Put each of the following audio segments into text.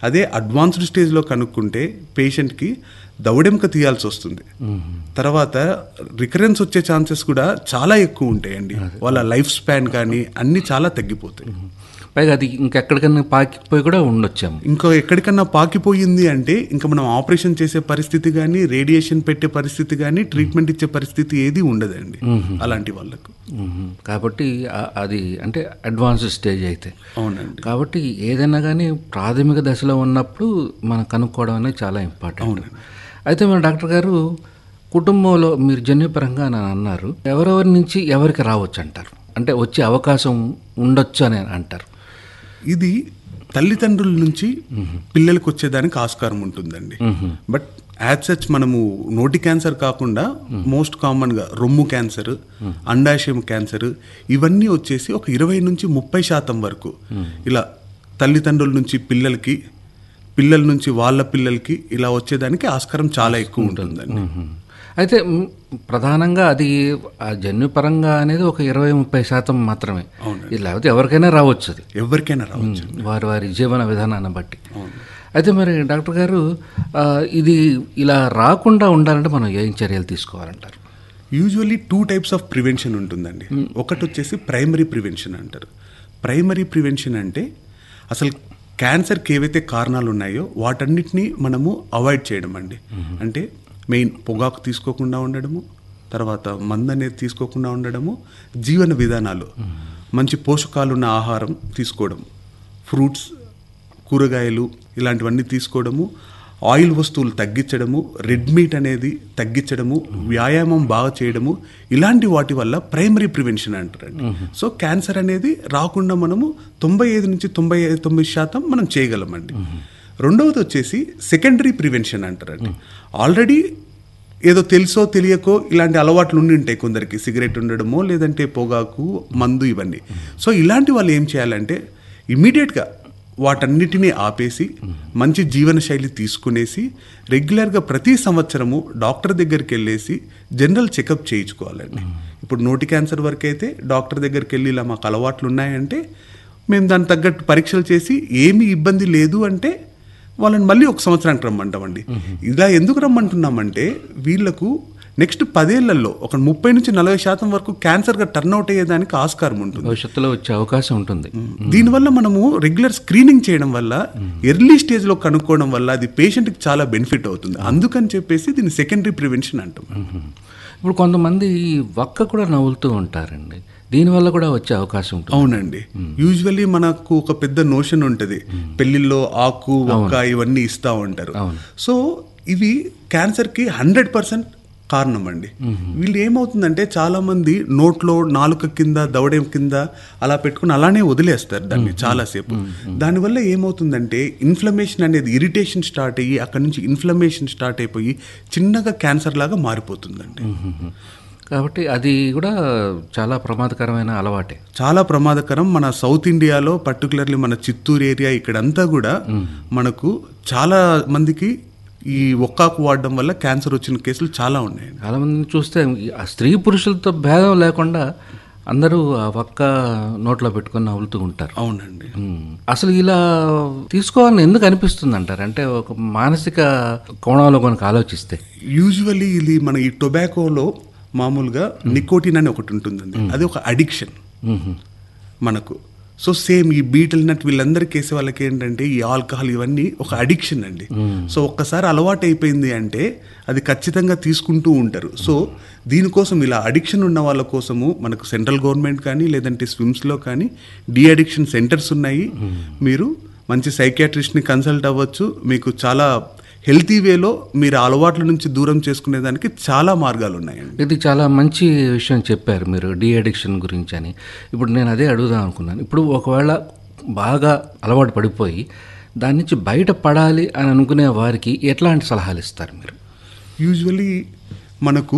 అదే అడ్వాన్స్డ్ స్టేజ్లో కనుక్కుంటే పేషెంట్కి దవడెంక తీయాల్సి వస్తుంది తర్వాత రికరెన్స్ వచ్చే ఛాన్సెస్ కూడా చాలా ఎక్కువ ఉంటాయండి వాళ్ళ లైఫ్ స్పాన్ కానీ అన్నీ చాలా తగ్గిపోతాయి పైగా అది ఇంకెక్కడికన్నా పాకిపోయి కూడా ఉండొచ్చాము ఇంకా ఎక్కడికన్నా పాకిపోయింది అంటే ఇంకా మనం ఆపరేషన్ చేసే పరిస్థితి కానీ రేడియేషన్ పెట్టే పరిస్థితి కానీ ట్రీట్మెంట్ ఇచ్చే పరిస్థితి ఏది ఉండదండి అలాంటి వాళ్ళకు మ్మ్. కాబట్టి ఆ- అది అంటే అడ్వాన్స్ స్టేజ్ అయితే అవునండి కాబట్టి ఏదైనా కానీ ప్రాథమిక దశలో ఉన్నప్పుడు మనం కనుక్కోవడం అనేది చాలా ఇంపార్టెంట్ అయితే మన డాక్టర్ గారు కుటుంబంలో మీరు జన్యుపరంగా అని అన్నారు ఎవరెవరి నుంచి ఎవరికి రావచ్చు అంటారు అంటే వచ్చే అవకాశం ఉండొచ్చు అని అంటారు ఇది తల్లిదండ్రుల నుంచి పిల్లలకు వచ్చేదానికి ఆస్కారం ఉంటుందండి బట్ యాజ్ సచ్ మనము నోటి క్యాన్సర్ కాకుండా మోస్ట్ కామన్గా రొమ్ము క్యాన్సర్ అండాశయం క్యాన్సర్ ఇవన్నీ వచ్చేసి ఒక ఇరవై నుంచి ముప్పై శాతం వరకు ఇలా తల్లిదండ్రుల నుంచి పిల్లలకి పిల్లల నుంచి వాళ్ళ పిల్లలకి ఇలా వచ్చేదానికి ఆస్కారం చాలా ఎక్కువ ఉంటుందండి మ్మ్. అయితే మ్, ప్రధానంగా అది ఆ జన్యుపరంగా అనేది ఒక ఇరవై ముప్పై శాతం మాత్రమే ఇది లేకపోతే ఎవరికైనా రావచ్చు అది ఎవరికైనా రావచ్చు వారి వారి జీవన విధానాన్ని బట్టి అయితే మరి డాక్టర్ గారు ఆ, ఇది ఇలా రాకుండా ఉండాలంటే మనం ఏం చర్యలు తీసుకోవాలంటారు usually two types of prevention ఉంటుందండి ఒకటి వచ్చేసి ప్రైమరీ ప్రివెన్షన్ అంటారు ప్రైమరీ ప్రివెన్షన్ అంటే అసలు క్యాన్సర్కి ఏవైతే కారణాలు ఉన్నాయో వాటన్నిటిని మనము అవాయిడ్ చేయడం అండి అంటే మెయిన్ పొగాకు తీసుకోకుండా ఉండడము తర్వాత మందు అనేది తీసుకోకుండా ఉండడము జీవన విధానాలు మంచి పోషకాలున్న ఆహారం తీసుకోవడం ఫ్రూట్స్ కూరగాయలు ఇలాంటివన్నీ తీసుకోవడము ఆయిల్ వస్తువులు తగ్గించడము రెడ్ మీట్ అనేది తగ్గించడము వ్యాయామం బాగా చేయడము ఇలాంటి వాటి వల్ల ప్రైమరీ ప్రివెన్షన్ అంటారండి సో క్యాన్సర్ అనేది రాకుండా మనము తొంభై ఐదు నుంచి తొంభై ఐదు తొమ్మిది శాతం మనం చేయగలమండి రెండవది వచ్చేసి సెకండరీ ప్రివెన్షన్ అంటారండి ఆల్రెడీ ఏదో తెలుసో తెలియకో ఇలాంటి అలవాట్లు ఉండి ఉంటాయి కొందరికి సిగరెట్ ఉండడమో లేదంటే పొగాకు మందు ఇవన్నీ సో ఇలాంటి వాళ్ళు ఏం చేయాలంటే ఇమీడియట్గా వాటన్నిటినీ ఆపేసి మంచి జీవన శైలి తీసుకునేసి రెగ్యులర్గా ప్రతి సంవత్సరము డాక్టర్ దగ్గరికి వెళ్ళేసి జనరల్ చెకప్ చేయించుకోవాలండి ఇప్పుడు నోటి క్యాన్సర్ వరకు అయితే డాక్టర్ దగ్గరికి వెళ్ళి ఇలా మాకు అలవాట్లు ఉన్నాయంటే మేము దానికి తగ్గట్టు పరీక్షలు చేసి ఏమీ ఇబ్బంది లేదు అంటే వాళ్ళని మళ్ళీ ఒక సంవత్సరానికి రమ్మంటామండి ఇలా ఎందుకు రమ్మంటున్నామంటే వీళ్ళకు నెక్స్ట్ పదేళ్లలో ఒక ముప్పై నుంచి నలభై శాతం వరకు క్యాన్సర్గా టర్న్అవుట్ అయ్యేదానికి ఆస్కారం ఉంటుంది భవిష్యత్తులో వచ్చే అవకాశం ఉంటుంది దీనివల్ల మనము రెగ్యులర్ స్క్రీనింగ్ చేయడం వల్ల ఎర్లీ స్టేజ్లో కనుక్కోవడం వల్ల అది పేషెంట్కి చాలా బెనిఫిట్ అవుతుంది అందుకని చెప్పేసి దీన్ని సెకండరీ ప్రివెన్షన్ అంటాం ఇప్పుడు కొంతమంది ఈ వక్క కూడా నవ్వులుతూ ఉంటారండి దీనివల్ల కూడా వచ్చే అవకాశం ఉంటుంది అవునండి యూజువల్లీ మనకు ఒక పెద్ద నోషన్ ఉంటుంది పెళ్లిల్లో ఆకు ఒక్క ఇవన్నీ ఇస్తా ఉంటారు సో ఇవి క్యాన్సర్కి హండ్రెడ్ పర్సెంట్ కారణం అండి వీళ్ళు ఏమవుతుందంటే చాలా మంది నోట్లో నాలుక కింద దవడం కింద అలా పెట్టుకుని అలానే వదిలేస్తారు దాన్ని చాలాసేపు దానివల్ల ఏమవుతుందంటే ఇన్ఫ్లమేషన్ అనేది ఇరిటేషన్ స్టార్ట్ అయ్యి అక్కడ నుంచి ఇన్ఫ్లమేషన్ స్టార్ట్ అయిపోయి చిన్నగా క్యాన్సర్ లాగా మారిపోతుందండి కాబట్టి అది కూడా చాలా ప్రమాదకరమైన అలవాటే చాలా ప్రమాదకరం మన సౌత్ ఇండియాలో పర్టికులర్లీ మన చిత్తూరు ఏరియా ఇక్కడంతా కూడా మనకు చాలా మందికి ఈ ఒక్కాకు వాడడం వల్ల క్యాన్సర్ వచ్చిన కేసులు చాలా ఉన్నాయండి చాలా మందిని చూస్తే ఈ ఆ స్త్రీ పురుషులతో భేదం లేకుండా అందరూ ఆ వక్క నోట్లో పెట్టుకొని నవ్వులుతూ ఉంటారు అవునండి ఉమ్. అసలు ఇలా తీసుకోవాలని ఎందుకు అనిపిస్తుంది అంటారు అంటే ఒక మానసిక కోణంలో కనుక ఆలోచిస్తే యూజువల్లీ ఇది మన ఈ టొబాకోలో మామూలుగా నికోటిన్ అని ఒకటి ఉంటుందండి అది ఒక అడిక్షన్ మ్మ్. మనకు సో సేమ్ ఈ బీటల్ నట్ వీళ్ళందరి కేసు వాళ్ళకి ఏంటంటే ఈ ఆల్కహాల్ ఇవన్నీ ఒక అడిక్షన్ అండి సో ఒక్కసారి అలవాటు అయిపోయింది అంటే అది ఖచ్చితంగా తీసుకుంటూ ఉంటారు సో దీనికోసం ఇలా అడిక్షన్ ఉన్న వాళ్ళ కోసము మనకు సెంట్రల్ గవర్నమెంట్ కానీ లేదంటే స్విమ్స్లో కానీ డి అడిక్షన్ సెంటర్స్ ఉన్నాయి మీరు మంచి సైకియాట్రిస్ట్ని కన్సల్ట్ అవ్వచ్చు మీకు చాలా హెల్తీ వేలో మీరు ఆ అలవాట్ల నుంచి దూరం చేసుకునేదానికి చాలా మార్గాలు ఉన్నాయండి ఇది చాలా మంచి విషయం చెప్పారు మీరు డీ అడిక్షన్ గురించి అని ఇప్పుడు నేను అదే అడుగుదాం అనుకున్నాను ఇప్పుడు ఒకవేళ బాగా అలవాటు పడిపోయి దాని నుంచి బయట పడాలి అని అనుకునే వారికి ఎట్లాంటి సలహాలు ఇస్తారు మీరు యూజువలీ మనకు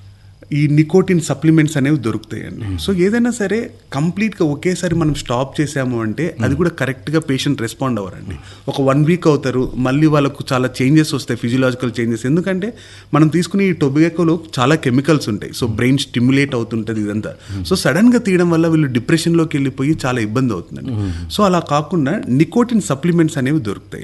ఈ నికోటిన్ సప్లిమెంట్స్ అనేవి దొరుకుతాయండి సో ఏదైనా సరే కంప్లీట్గా ఒకేసారి మనం స్టాప్ చేసాము అంటే అది కూడా కరెక్ట్గా పేషెంట్ రెస్పాండ్ అవ్వరండి ఒక వన్ వీక్ అవుతారు మళ్ళీ వాళ్ళకు చాలా చేంజెస్ వస్తాయి ఫిజియలాజికల్ చేంజెస్ ఎందుకంటే మనం తీసుకునే ఈ టొబాకోలో చాలా కెమికల్స్ ఉంటాయి సో బ్రెయిన్ స్టిమ్యులేట్ అవుతుంటుంది ఇదంతా సో సడన్గా తీయడం వల్ల వీళ్ళు డిప్రెషన్లోకి వెళ్ళిపోయి చాలా ఇబ్బంది అవుతుందండి సో అలా కాకుండా నికోటిన్ సప్లిమెంట్స్ అనేవి దొరుకుతాయి